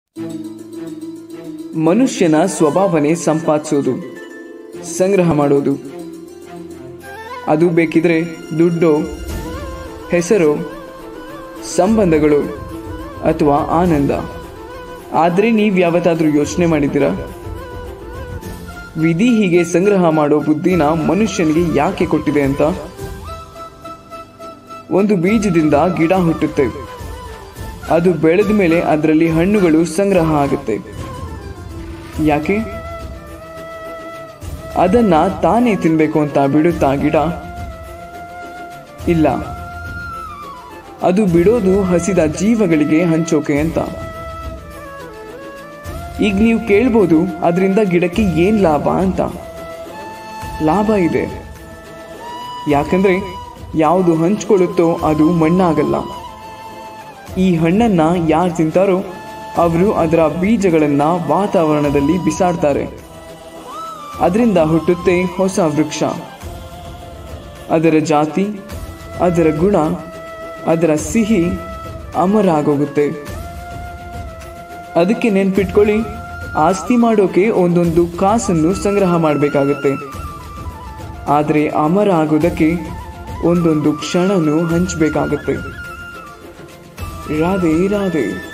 ಮನುಷ್ಯನ ಸ್ವಭಾವನೆ ಸಂಪಾದಿಸೋದು ಸಂಗ್ರಹ ಮಾಡೋದು ಅದು ಬೇಕಿದ್ರೆ ದುಡ್ಡು ಹೆಸರು ಸಂಬಂಧಗಳು ಅಥವಾ ಆನಂದ ಆದರೆ ನೀವು ಯಾವತ್ತಾದ್ರೂ ಯೋಚನೆ ಮಾಡಿದ್ದೀರಾ ವಿಧಿ ಹೀಗೆ ಸಂಗ್ರಹ ಮಾಡೋ ಬುದ್ಧಿನ ಮನುಷ್ಯನಿಗೆ ಯಾಕೆ ಕೊಟ್ಟಿದೆ ಅಂತ ಒಂದು ಬೀಜದಿಂದ ಗಿಡ ಹುಟ್ಟುತ್ತೆ ಅದು ಬೆಳೆದ ಮೇಲೆ ಅದರಲ್ಲಿ ಹಣ್ಣುಗಳು ಸಂಗ್ರಹ ಆಗುತ್ತೆ ಯಾಕೆ ಅದನ್ನ ತಾನೇ ತಿನ್ಬೇಕು ಅಂತ ಬಿಡುತ್ತಾ ಗಿಡ ಇಲ್ಲ ಅದು ಬಿಡೋದು ಹಸಿದ ಜೀವಗಳಿಗೆ ಹಂಚೋಕೆ ಅಂತ ಈಗ ನೀವು ಕೇಳ್ಬೋದು ಅದರಿಂದ ಗಿಡಕ್ಕೆ ಏನ್ ಲಾಭ ಅಂತ ಲಾಭ ಇದೆ ಯಾಕಂದ್ರೆ ಯಾವುದು ಹಂಚ್ಕೊಳ್ಳುತ್ತೋ ಅದು ಮಣ್ಣಾಗಲ್ಲ ಈ ಹಣ್ಣನ್ನ ಯಾರು ತಿಂತಾರೋ ಅವರು ಅದರ ಬೀಜಗಳನ್ನ ವಾತಾವರಣದಲ್ಲಿ ಬಿಸಾಡ್ತಾರೆ ಅದರಿಂದ ಹುಟ್ಟುತ್ತೆ ಹೊಸ ವೃಕ್ಷ ಅದರ ಜಾತಿ ಅದರ ಗುಣ ಅದರ ಸಿಹಿ ಅಮರ ಆಗೋಗುತ್ತೆ ಅದಕ್ಕೆ ನೆನ್ಪಿಟ್ಕೊಳ್ಳಿ ಆಸ್ತಿ ಮಾಡೋಕೆ ಒಂದೊಂದು ಕಾಸನ್ನು ಸಂಗ್ರಹ ಮಾಡಬೇಕಾಗತ್ತೆ ಆದರೆ ಅಮರ ಆಗೋದಕ್ಕೆ ಒಂದೊಂದು ಕ್ಷಣನೂ ಹಂಚಬೇಕಾಗತ್ತೆ ರಾಧೆ ರಾಧೆ